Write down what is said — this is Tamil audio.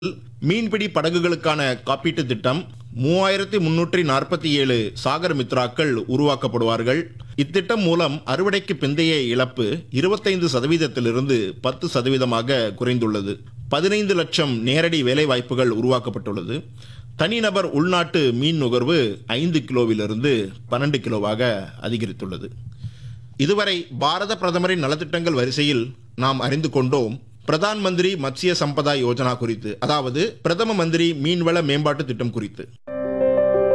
மீன்பிடி படகுகளுக்கான காப்பீட்டு திட்டம் மூவாயிரத்தி முன்னூற்றி நாற்பத்தி ஏழு சாகர் மித்ராக்கள் உருவாக்கப்படுவார்கள் இத்திட்டம் மூலம் அறுவடைக்கு பிந்தைய இழப்பு இருபத்தைந்து சதவீதத்திலிருந்து பத்து சதவீதமாக குறைந்துள்ளது பதினைந்து லட்சம் நேரடி வேலைவாய்ப்புகள் உருவாக்கப்பட்டுள்ளது தனிநபர் உள்நாட்டு மீன் நுகர்வு ஐந்து கிலோவிலிருந்து பன்னெண்டு கிலோவாக அதிகரித்துள்ளது இதுவரை பாரத பிரதமரின் நலத்திட்டங்கள் வரிசையில் நாம் அறிந்து கொண்டோம் பிரதான் மந்திரி மத்ஸ்ய சம்பதா யோஜனா குறித்து அதாவது பிரதம மந்திரி மீன்வள மேம்பாட்டு திட்டம் குறித்து